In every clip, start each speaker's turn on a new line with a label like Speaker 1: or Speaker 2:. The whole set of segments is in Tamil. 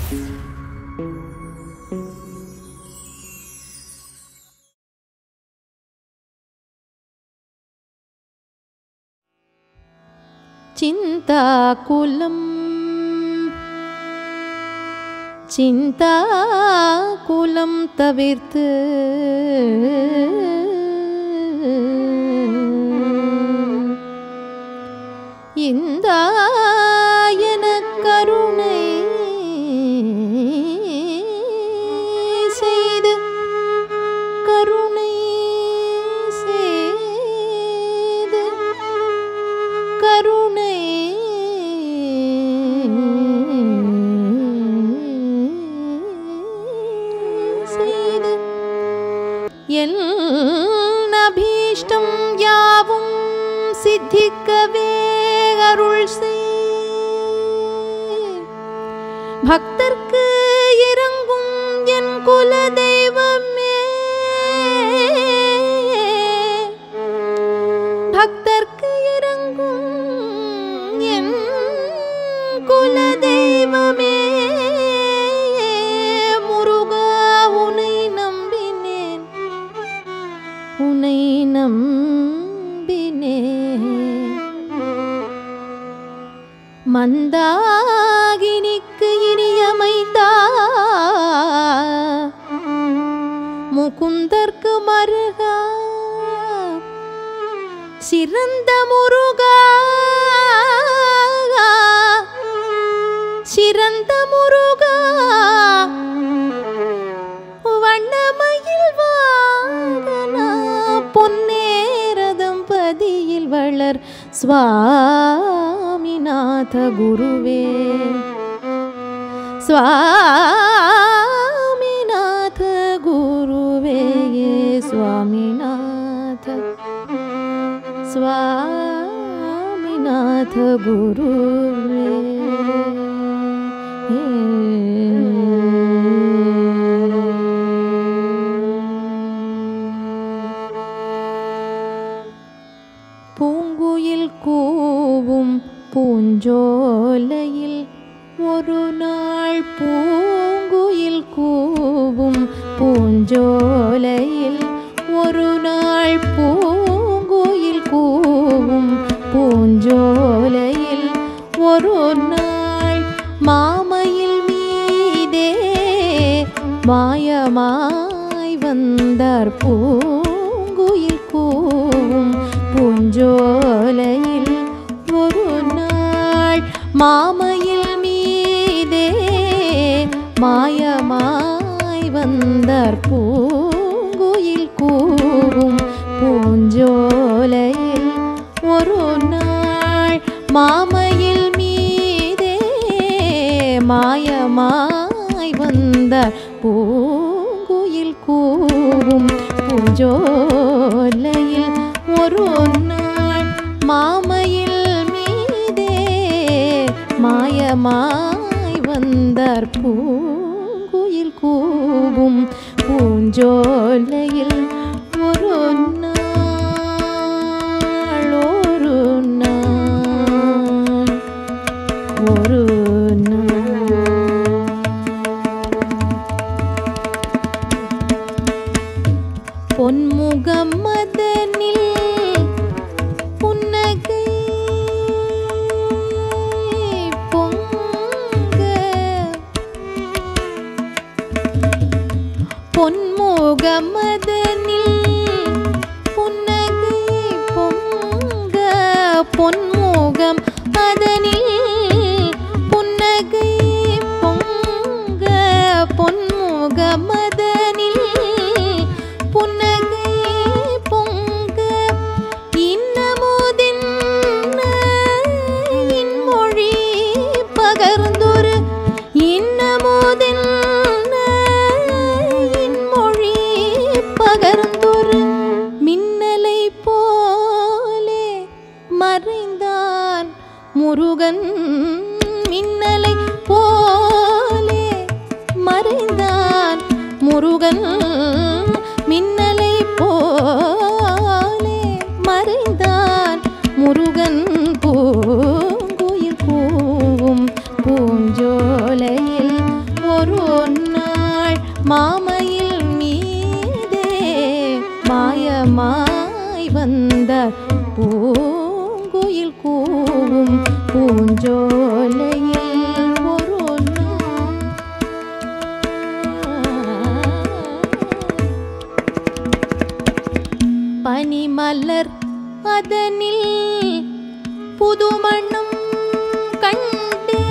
Speaker 1: चिन्ताकुलं சிந்தாகுலம் தவிர்த்து இந்த கருணை செய்து கருணை செய்து கருணை செய்து என் அபீஷ்டம் யாவும் சித்திக்கவே அருள் செய் பக்தர்க்கு இறங்கும் என் குல தெய்வமே பக்தர்க்கு இறங்கும் என் குல தெய்வமே முருகா உனை நம்பினேன் உனை நம்பினேன் மந்தாகினிக்கு இனியமைந்தா முகுந்தர்க்கு மருகா சிறந்த முருகா சிறந்த முருகா வண்ணமயில் வாகனா பொன்னேரதம் பதியில் வளர் சுவாமிநாத குருவே சுவாமிநாத குருவே சுவாமிநாத स्वामिनाथ गुरुवे பூங்குயில் கூவும் பூஞ்சோலையில் ஒரு நாள் பூங்குயில் கூவும் பூஞ்சோலையில் ஒரு நாள் பூங்குயில் கூவும் பூஞ்சோலையில் ஒரு நாள் மாமையில் மீதே மாயமாய் வந்தார் பூங்குயில் கூவும் பூஞ்சோலையில் ஒரு நாள் மாமையில் மீதே மாயமாய் வந்தார் பூங்குயில் கூவும் பூஞ்சோலையில் ஒரு நாள் மாமையில் மீதே மாயமாய் வந்தார் பூங்குயில் கூவும் பூஞ்சோலையில் ஒரு நாள் மாமையில் மீதே மாயமாய் வந்தார் பூங்குயில் கூவும் பூஞ்சோலையில் ஒரு நாள் ஒரு நாள் ஒரு நாள் பொன்முகம் மதனில் புன்னகை பொங்க பொன்முகம் மதனில் புன்னகை பொங்க பொன்முகம் அதனில் புன்னகை பொங்க பொன்முக மதனில் புன்னகை பொங்க இன்னமுதின் இன்மொழி பகர்ந்தொரு இன்னமுதின் இன்மொழி பகர்ந்தொரு மின்னலை போலே மறைந்தான் முருகன் மின்னலை போலே மறைந்தான் முருகன் மின்னலை போலே மறைந்தான் முருகன் பூங்குயில் பூவும் பூஞ்சோலையில் பூஞ்சோலையில் ஒரு நாள் பனிமலர் அதனில் புதுமணம் கண்டே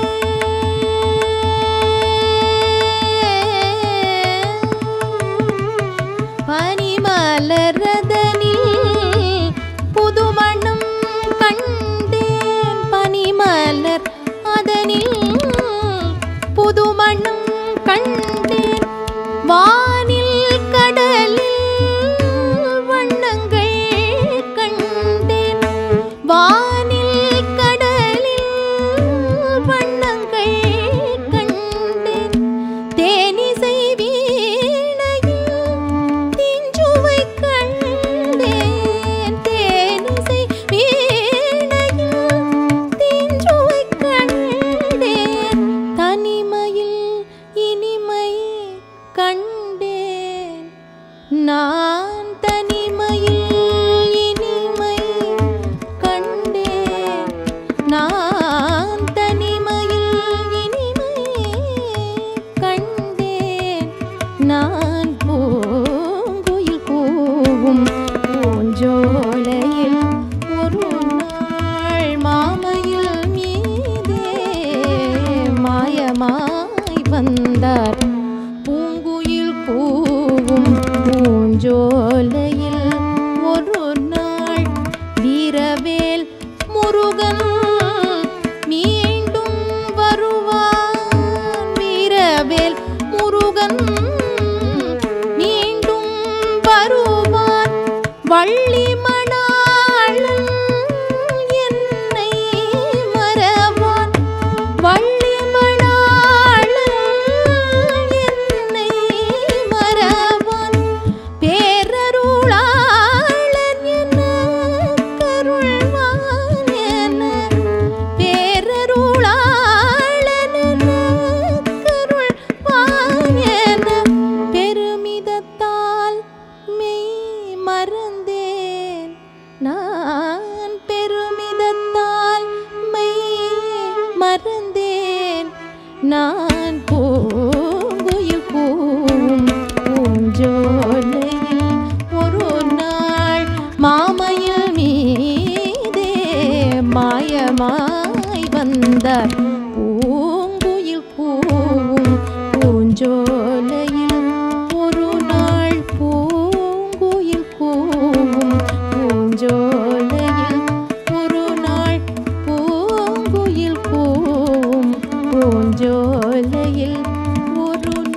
Speaker 1: பனிமலரதனில் புதுமணம் கண்டேன் பனிமலர் அதனில் புதுமணம் கண்டேன் வானில் கடலில் வண்ணங்கள் கண்டேன் வானில் கடலில் வண்ணங்கள் கண்டேன் தேனிசை வீணையில் தீஞ்சுவை கண்டேன் தேனிசை வீணையில் தீஞ்சுவை கண்டேன் தனிமையில் இனிமை கண்டேன் நான் தனிமையில் இனிமை கண்டேன் நான் தனிமையில் இனிமை கண்டேன் நான் பூங்குயில் கூவும் பூஞ்சோலையில் ஒரு நாள் மாமையில் மீதே மாயமாய் வந்தார் பூங்குயில் கூவும் பூஞ்சோலையில் ஒரு நாள் வீரவேல் முருகன் மீண்டும் வருவான் வீரவேல் முருகன் மீண்டும் வருவான் வள்ளி மணாளன் என்னை மறவான் வள்ளி மணாளன் என்னை மறவான் பேரருளாளன் என கருள்வான் என பேரருளாளன் என கருள்வான் என பெருமிதத்தால் மெய் மறந்தேன் நான் பெருமிதத்தால் மெய் மறந்தேன் நான் பூங்குயில் பூவும் பூஞ்சோலையில் ஒரு நாள் மாமையில் மீதே மாயமாய் வந்தார் பூங்குயில் பூவும் பூஞ்சோலையில் ஒரு நாள் பூங்குயில் கூவும் பூஞ்சோலையில் ஒரு நாள் பூங்குயில் கூவும் பூஞ்சோலையில் ஒரு